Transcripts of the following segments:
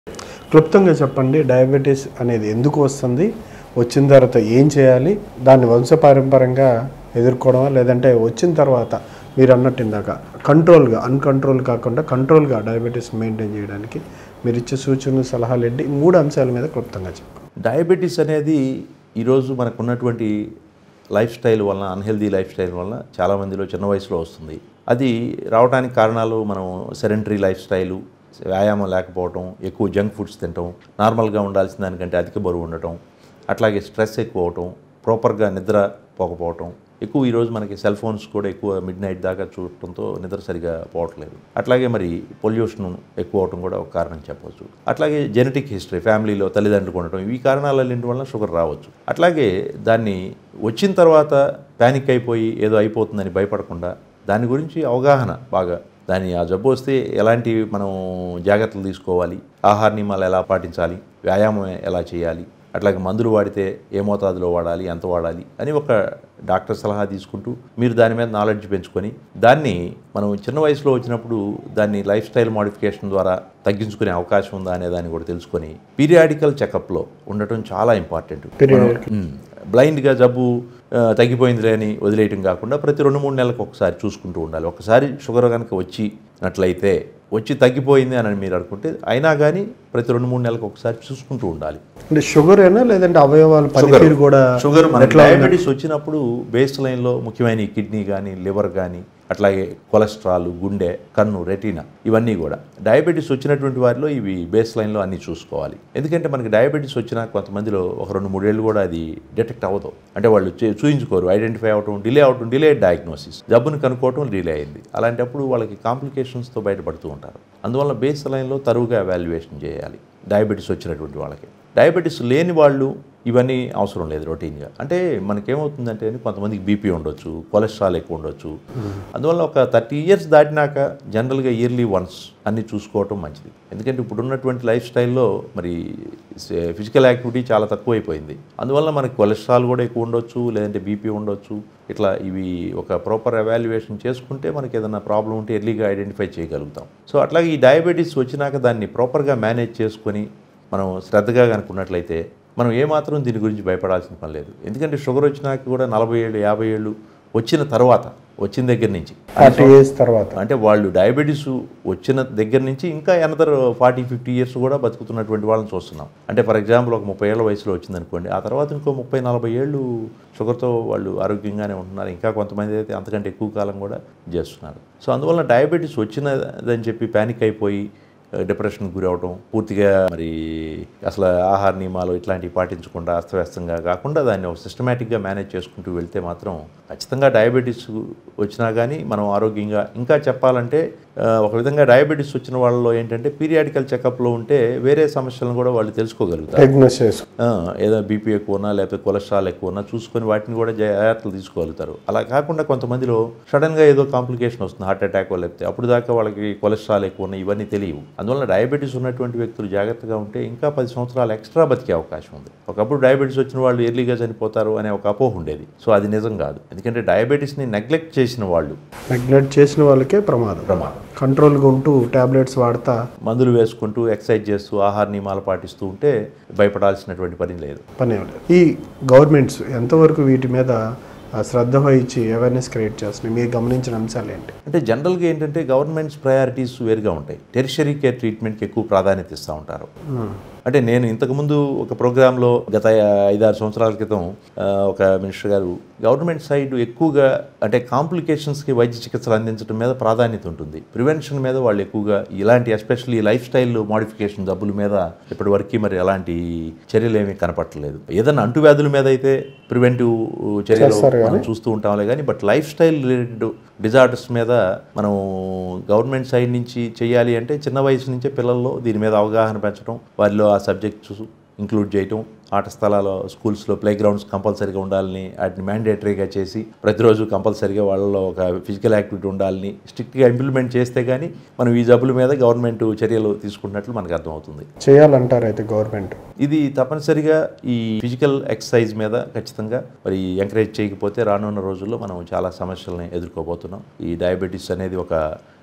క్లుప్తంగా చెప్పండి డయాబెటీస్ అనేది ఎందుకు వస్తుంది వచ్చిన తర్వాత ఏం చేయాలి దాన్ని వంశపారంపరంగా ఎదుర్కోవడమా లేదంటే వచ్చిన తర్వాత మీరు అన్నట్టు ఇందాక కంట్రోల్గా అన్కంట్రోల్ కాకుండా కంట్రోల్గా డయాబెటీస్ మెయింటైన్ చేయడానికి మీరు ఇచ్చే సూచనలు సలహాలు ఏంటి ఈ మూడు అంశాల మీద క్లుప్తంగా చెప్పండి డయాబెటీస్ అనేది ఈరోజు మనకు ఉన్నటువంటి లైఫ్ స్టైల్ వలన అన్హెల్దీ లైఫ్ స్టైల్ వలన చాలామందిలో చిన్న వయసులో వస్తుంది అది రావడానికి కారణాలు మనం సెరెంటరీ లైఫ్ స్టైలు వ్యాయామం లేకపోవటం ఎక్కువ జంక్ ఫుడ్స్ తినటం నార్మల్గా ఉండాల్సిన దానికంటే అధిక బరువు ఉండటం అట్లాగే స్ట్రెస్ ఎక్కువ అవటం ప్రాపర్గా నిద్ర పోకపోవటం ఎక్కువ ఈరోజు మనకి సెల్ ఫోన్స్ కూడా ఎక్కువ మిడ్ నైట్ దాకా చూడటంతో నిద్ర సరిగా పోవట్లేదు అట్లాగే మరి పొల్యూషన్ ఎక్కువ అవటం కూడా ఒక కారణం చెప్పవచ్చు అట్లాగే జెనెటిక్ హిస్టరీ ఫ్యామిలీలో తల్లిదండ్రులు ఉండటం ఈ కారణాలన్నింటి వల్ల షుగర్ రావచ్చు అట్లాగే దాన్ని వచ్చిన తర్వాత ప్యానిక్ అయిపోయి ఏదో అయిపోతుందని భయపడకుండా దాని గురించి అవగాహన బాగా దాని ఆ జబ్బు వస్తే ఎలాంటి మనం జాగ్రత్తలు తీసుకోవాలి ఆహార నియమాలు ఎలా పాటించాలి వ్యాయామం ఎలా చేయాలి అట్లాగే మందులు వాడితే ఏ మోతాదులో వాడాలి ఎంత వాడాలి అని ఒక డాక్టర్ సలహా తీసుకుంటూ మీరు దాని మీద నాలెడ్జ్ పెంచుకొని దాన్ని మనం చిన్న వయసులో వచ్చినప్పుడు దాన్ని లైఫ్ స్టైల్ మోడిఫికేషన్ ద్వారా తగ్గించుకునే అవకాశం ఉందా అనే దాన్ని కూడా తెలుసుకొని పీరియాడికల్ చెకప్లో ఉండటం చాలా ఇంపార్టెంట్ Periodic. మ్మ్. బ్లైండ్గా జబ్బు ఆ, తగ్గిపోయిందిలే అని వదిలేయటం కాకుండా ప్రతి రెండు మూడు నెలలకు ఒకసారి చూసుకుంటూ ఉండాలి ఒకసారి షుగర్ కనుక వచ్చినట్లయితే వచ్చి తగ్గిపోయింది అని మీరు అనుకుంటే అయినా కానీ ప్రతి రెండు మూడు నెలలకు ఒకసారి చూసుకుంటూ ఉండాలి అంటే షుగర్ అయినా లేదంటే అవయవాల పనితీరు కూడా షుగర్ మన డయాబెటీస్ వచ్చినప్పుడు బేస్ లైన్లో ముఖ్యమైన ఈ కిడ్నీ కానీ లివర్ కానీ అట్లాగే కొలెస్ట్రాల్ గుండె కన్ను రెటీనా ఇవన్నీ కూడా డయాబెటీస్ వచ్చినటువంటి వారిలో ఇవి బేస్ లైన్లో అన్నీ చూసుకోవాలి ఎందుకంటే మనకి డయాబెటీస్ వచ్చినా కొంతమందిలో ఒక రెండు మూడేళ్ళు కూడా అది డిటెక్ట్ అవ్వదు అంటే వాళ్ళు చే- చూయించుకోరు ఐడెంటిఫై అవటం డిలే అవటం డిలే డయాగ్నోసిస్ జబ్బును కనుక్కోవటం డిలే అయింది అలాంటప్పుడు వాళ్ళకి కాంప్లికేషన్స్తో బయటపడుతూ ఉంటారు అందువల్ల బేస్ లైన్లో తరువుగా ఎవాల్యుయేషన్ చేయాలి డయాబెటీస్ వచ్చినటువంటి వాళ్ళకి డయాబెటీస్ లేని వాళ్ళు ఇవన్నీ అవసరం లేదు రొటీన్గా అంటే మనకేమవుతుందంటే కొంతమందికి బీపీ ఉండొచ్చు కొలెస్ట్రాల్ ఎక్కువ ఉండొచ్చు అందువల్ల ఒక థర్టీ ఇయర్స్ దాటినాక జనరల్గా ఇయర్లీ వన్స్ అన్ని చూసుకోవటం మంచిది ఎందుకంటే ఇప్పుడు ఉన్నటువంటి లైఫ్ స్టైల్లో మరి ఫిజికల్ యాక్టివిటీ చాలా తక్కువైపోయింది అందువల్ల మనకి కొలెస్ట్రాల్ కూడా ఎక్కువ ఉండొచ్చు లేదంటే బీపీ ఉండొచ్చు ఇట్లా ఇవి ఒక ప్రాపర్ ఎవాల్యుయేషన్ చేసుకుంటే మనకి ఏదైనా ప్రాబ్లం ఉంటే ఎర్లీగా ఐడెంటిఫై చేయగలుగుతాం సో అట్లాగే ఈ డయాబెటీస్ వచ్చినాక దాన్ని ప్రాపర్గా మేనేజ్ చేసుకొని మనం శ్రద్ధగా కనుక్కున్నట్లయితే మనం ఏమాత్రం దీని గురించి భయపడాల్సిన పని లేదు ఎందుకంటే షుగర్ వచ్చినాక కూడా నలభై ఏళ్ళు యాభై ఏళ్ళు వచ్చిన తర్వాత వచ్చిన దగ్గర నుంచి ఫార్టీ ఇయర్స్ తర్వాత అంటే వాళ్ళు డయాబెటీస్ వచ్చిన దగ్గర నుంచి ఇంకా ఎనదర్ ఫార్టీ ఫిఫ్టీ ఇయర్స్ కూడా బతుకుతున్నటువంటి వాళ్ళని చూస్తున్నాం అంటే ఫర్ ఎగ్జాంపుల్ ఒక ముప్పై ఏళ్ళ వయసులో వచ్చిందనుకోండి ఆ తర్వాత ఇంకో ముప్పై నలభై ఏళ్ళు షుగర్తో వాళ్ళు ఆరోగ్యంగానే ఉంటున్నారు ఇంకా కొంతమంది అయితే అంతకంటే ఎక్కువ కాలం కూడా చేస్తున్నారు సో అందువల్ల డయాబెటీస్ వచ్చినదని చెప్పి ప్యానిక్ అయిపోయి డిప్రెషన్ గురి అవటం పూర్తిగా మరి అసలు ఆహార నియమాలు ఇట్లాంటివి పాటించకుండా అస్తవ్యస్తంగా కాకుండా దాన్ని ఒక సిస్టమేటిక్గా మేనేజ్ చేసుకుంటూ వెళ్తే మాత్రం ఖచ్చితంగా డయాబెటీస్ వచ్చినా కానీ మనం ఆరోగ్యంగా ఇంకా చెప్పాలంటే ఆ, ఒక విధంగా డయాబెటీస్ వచ్చిన వాళ్ళలో ఏంటంటే పీరియాడికల్ చెకప్లో ఉంటే వేరే సమస్యలను కూడా వాళ్ళు తెలుసుకోగలుగుతారు డయాగ్నోస్ చేసుకో ఆ, ఏదో బీపీ ఎక్కువ ఉన్నా లేకపోతే కొలెస్ట్రాల్ ఎక్కువ ఉన్నా చూసుకొని వాటిని కూడా జాగ్రత్తలు తీసుకోగలుగుతారు అలా కాకుండా కొంతమందిలో సడన్గా ఏదో కాంప్లికేషన్ వస్తుంది హార్ట్ అటాక్ లేకపోతే అప్పుడు దాకా వాళ్ళకి కొలెస్ట్రాల్ ఎక్కువ ఉన్నాయి ఇవన్నీ తెలియవు అందువల్ల డయాబెటీస్ ఉన్నటువంటి వ్యక్తులు జాగ్రత్తగా ఉంటే ఇంకా పది సంవత్సరాలు ఎక్స్ట్రా బతికే అవకాశం ఉంది ఒకప్పుడు డయాబెటీస్ వచ్చిన వాళ్ళు ఎర్లీగా చనిపోతారు అనే ఒక అపోహ ఉండేది సో అది నిజం కాదు ఎందుకంటే డయాబెటీస్ని నెగ్లెక్ట్ చేసిన వాళ్ళు నెగ్లెక్ట్ చేసిన వాళ్ళకే ప్రమాదం ప్రమాదం కంట్రోల్గా ఉంటూ టాబ్లెట్స్ వాడతా మందులు వేసుకుంటూ ఎక్సర్సైజ్ చేస్తూ ఆహార నియమాలు పాటిస్తూ ఉంటే భయపడాల్సినటువంటి పని లేదు పని ఏం లేదు. ఈ గవర్నమెంట్స్ ఎంతవరకు వీటి మీద ఆ, శ్రద్ధ వహించి అవేర్నెస్ క్రియేట్ చేస్తున్నాయి మీరు గమనించిన అంశాలు ఏంటి అంటే జనరల్గా ఏంటంటే గవర్నమెంట్స్ ప్రయారిటీస్ వేరుగా ఉంటాయి టెరిషరీ కేర్ ట్రీట్మెంట్కి ఎక్కువ ప్రాధాన్యత ఇస్తూ ఉంటారు అంటే నేను ఇంతకుముందు ఒక ప్రోగ్రాంలో గత ఐదారు సంవత్సరాల క్రితం ఆ, ఒక మినిస్టర్ గారు గవర్నమెంట్ సైడ్ ఎక్కువగా అంటే కాంప్లికేషన్స్కి వైద్య చికిత్సలు అందించడం మీద ప్రాధాన్యత ఉంటుంది ప్రివెన్షన్ మీద వాళ్ళు ఎక్కువగా ఇలాంటి ఎస్పెషల్లీ లైఫ్ స్టైల్ మోడిఫికేషన్ జబ్బుల మీద ఇప్పటివరకు మరి ఎలాంటి చర్యలు ఏమీ కనపట్టలేదు ఏదైనా అంటువ్యాధుల మీద అయితే ప్రివెంటివ్ చర్యలు చేస్తారు మనం చూస్తూ ఉంటాంలే కానీ but lifestyle related disorders మీద మనం గవర్నమెంట్ సైడ్ నుంచి చేయాలి అంటే చిన్న వయసు నుంచే పిల్లల్లో దీని మీద అవగాహన పెంచడం వారిలో ఆ సబ్జెక్ట్స్ ఇంక్లూడ్ చేయటం ఆట స్థలాల్లో స్కూల్స్లో ప్లే గ్రౌండ్స్ కంపల్సరీగా ఉండాలని వాటిని మ్యాండేటరీగా చేసి ప్రతిరోజు కంపల్సరీగా వాళ్ళలో ఒక ఫిజికల్ యాక్టివిటీ ఉండాలని స్ట్రిక్ట్గా ఇంప్లిమెంట్ చేస్తే కానీ మనం ఈ జబ్బుల మీద గవర్నమెంట్ చర్యలు తీసుకున్నట్లు మనకు అర్థమవుతుంది చేయాలంటారు అయితే గవర్నమెంట్ ఇది తప్పనిసరిగా ఈ ఫిజికల్ ఎక్సర్సైజ్ మీద ఖచ్చితంగా మరి ఎంకరేజ్ చేయకపోతే రానున్న రోజుల్లో మనం చాలా సమస్యలను ఎదుర్కోబోతున్నాం ఈ డయాబెటీస్ అనేది ఒక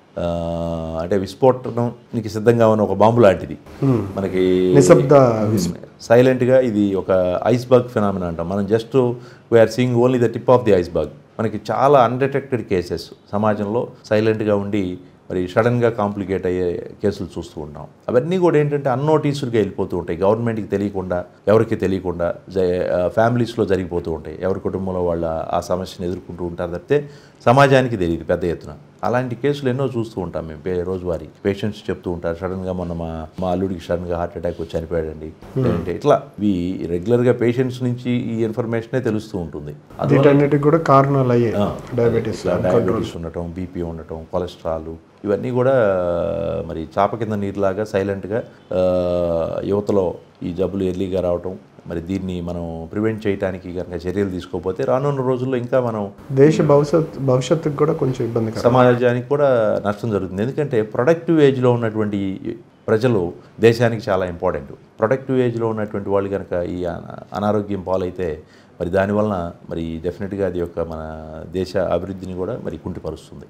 ఆ, అంటే విస్ఫోటనంకి సిద్ధంగా ఉన్న ఒక బాంబు లాంటిది మనకి నిశ్శబ్ద సైలెంట్గా ఇది ఒక ఐస్బర్గ్ ఫినామినా అంటాం మనం just we are seeing only the tip of the iceberg మనకి చాలా అన్డిటెక్టెడ్ కేసెస్ సమాజంలో సైలెంట్గా ఉండి మరి సడన్గా కాంప్లికేట్ అయ్యే కేసులు చూస్తూ ఉంటాం అవన్నీ కూడా ఏంటంటే అన్నోటీసుడ్గా వెళ్ళిపోతూ ఉంటాయి గవర్నమెంట్కి తెలియకుండా ఎవరికి తెలియకుండా ఫ్యామిలీస్లో జరిగిపోతూ ఉంటాయి ఎవరి కుటుంబంలో వాళ్ళ ఆ సమస్యను ఎదుర్కొంటూ ఉంటారు తప్పితే సమాజానికి తెలియదు పెద్ద ఎత్తున అలాంటి కేసులు ఎన్నో చూస్తూ ఉంటాం మేము పే- రోజువారీ పేషెంట్స్ చెప్తూ ఉంటారు సడన్గా మొన్న మా మా అల్లుడికి సడన్గా హార్ట్ అటాక్ వచ్చి చనిపోయాడండి అంటే ఇట్లా ఇవి రెగ్యులర్గా పేషెంట్స్ నుంచి ఈ ఇన్ఫర్మేషనే తెలుస్తూ ఉంటుంది వీటన్నిటికి కూడా కారణాలు అయ్యాయి డయాబెటీస్ ఇట్లా డయాబెటీస్ ఉండటం బీపీ ఉండటం కొలెస్ట్రాల్ ఇవన్నీ కూడా మరి చాప కింద నీరులాగా సైలెంట్గా యువతలో ఈ జబ్బులు ఎర్లీగా రావటం మరి దీన్ని మనం ప్రివెంట్ చేయడానికి కనుక చర్యలు తీసుకోకపోతే రానున్న రోజుల్లో ఇంకా మనం దేశ భవిష్యత్ భవిష్యత్తుకు కూడా కొంచెం ఇబ్బందికరం సమాజానికి కూడా నష్టం జరుగుతుంది ఎందుకంటే ప్రొడక్టివ్ ఏజ్లో ఉన్నటువంటి ప్రజలు దేశానికి చాలా ఇంపార్టెంట్ ప్రొడక్టివ్ ఏజ్లో ఉన్నటువంటి వాళ్ళు కనుక ఈ అనా- అనారోగ్యం పాలైతే మరి దానివలన మరి డెఫినెట్గా అది యొక్క మన దేశ అభివృద్ధిని కూడా మరి కుంటిపరుస్తుంది